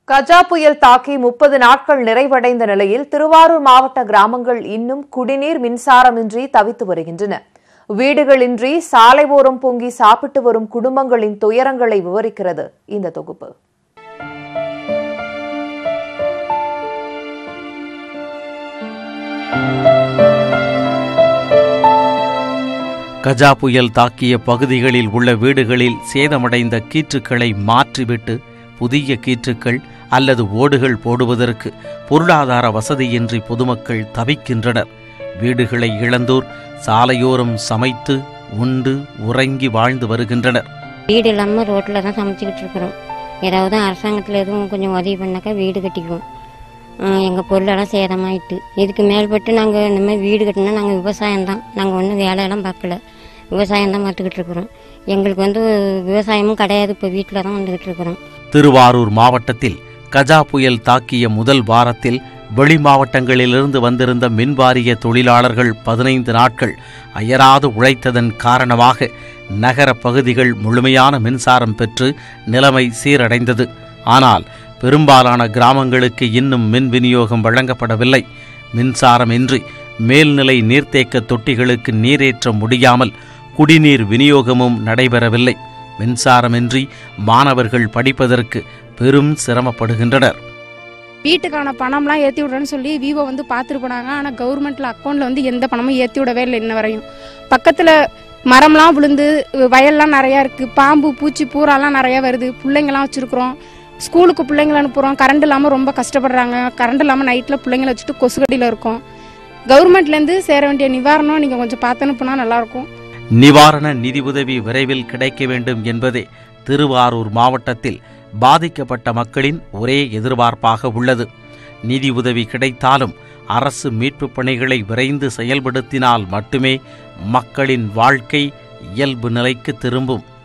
கஜா புயல் தாக்கி முப்பது நாட்கள் நிறைவடைந்த நிலையில் திருவாரூர் மாவட்ட கிராமங்கள் இன்னும் குடிநீர் மின்சாரமின்றி தவித்து வருகின்றன வீடுகளின்றி சாலை ஓரம் பொங்கி சாப்பிட்டு வரும் குடும்பங்களின் துயரங்களை விவரிக்கிறது இந்த தொகுப்பு கஜா புயல் தாக்கிய பகுதிகளில் உள்ள வீடுகளில் சேதமடைந்த கீற்றுக்களை மாற்றிவிட்டு புதிய கீற்றுக்கள் அல்லது ஓடுகள் போடுவதற்கு பொருளாதார வசதியின்றி பொதுமக்கள் தவிக்கின்றனர் வீடுகளை இழந்தோர் சாலையோரம் சமைத்து உண்டு உறங்கி வாழ்ந்து வருகின்றனர் வீடு இல்லாமல் ரோட்டில் தான் சமைச்சிக்கிட்டு இருக்கிறோம் ஏதாவது அரசாங்கத்தில் எதுவும் கொஞ்சம் உதவி பண்ணாக்கா வீடு கட்டிக்குவோம் எங்கள் பொருளெல்லாம் சேதமாயிட்டு இதுக்கு மேல்பட்டு நாங்கள் இந்த மாதிரி வீடு கட்டினா நாங்கள் விவசாயம் தான் நாங்கள் ஒன்றும் வேலையெல்லாம் பார்க்கல விவசாயம் தான் பார்த்துக்கிட்டு இருக்கிறோம் எங்களுக்கு வந்து விவசாயமும் கிடையாது இப்போ வீட்டில் தான் வந்துக்கிட்டு இருக்கிறோம் திருவாரூர் மாவட்டத்தில் கஜா புயல் தாக்கிய முதல் வாரத்தில் வெளி மாவட்டங்களிலிருந்து வந்திருந்த மின்வாரிய தொழிலாளர்கள் பதினைந்து நாட்கள் அயராது உழைத்ததன் காரணமாக நகர பகுதிகள் முழுமையான மின்சாரம் பெற்று நிலைமை சீரடைந்தது ஆனால் பெரும்பாலான கிராமங்களுக்கு இன்னும் மின் விநியோகம் வழங்கப்படவில்லை மின்சாரமின்றி மேல்நிலை நீர்த்தேக்க தொட்டிகளுக்கு நீரேற்ற முடியாமல் குடிநீர் விநியோகமும் நடைபெறவில்லை மின்சாரமின்றி மாணவர்கள் படிப்பதற்கு பெரும் சிரமப்படுகின்றனர் வீட்டுக்கான பணம்லாம் ஏற்றி விடுறேன்னு சொல்லி விவோ வந்து பார்த்துட்டு போனாங்க ஆனால் கவர்மெண்ட்டில் அக்கௌண்ட்டில் வந்து எந்த பணமும் ஏற்றி விடவே இல்லை இன்ன வரையும் பக்கத்தில் மரம்லாம் விழுந்து வயல்லாம் நிறையா இருக்குது பாம்பு பூச்சி பூராலாம் நிறையா வருது பிள்ளைங்களாம் வச்சுருக்குறோம் ஸ்கூலுக்கு பிள்ளைங்கள அனுப்புகிறோம் கரண்ட் இல்லாமல் ரொம்ப கஷ்டப்படுறாங்க கரண்ட் இல்லாமல் நைட்டில் பிள்ளைங்கள வச்சுட்டு கொசுக்கடியில் இருக்கோம் கவர்மெண்ட்லேருந்து சேர வேண்டிய நிவாரணம் நீங்கள் கொஞ்சம் பார்த்து அனுப்புனா நல்லாயிருக்கும் நிவாரண நிதி உதவி விரைவில் கிடைக்க வேண்டும் என்பதே திருவாரூர் மாவட்டத்தில் பாதிக்கப்பட்ட மக்களின் ஒரே எதிர்பார்ப்பாக உள்ளது நிதி உதவி கிடைத்தாலும் அரசு மீட்புப் பணிகளை விரைந்து செயல்படுத்தினால் மட்டுமே மக்களின் வாழ்க்கை இயல்பு நிலைக்கு திரும்பும்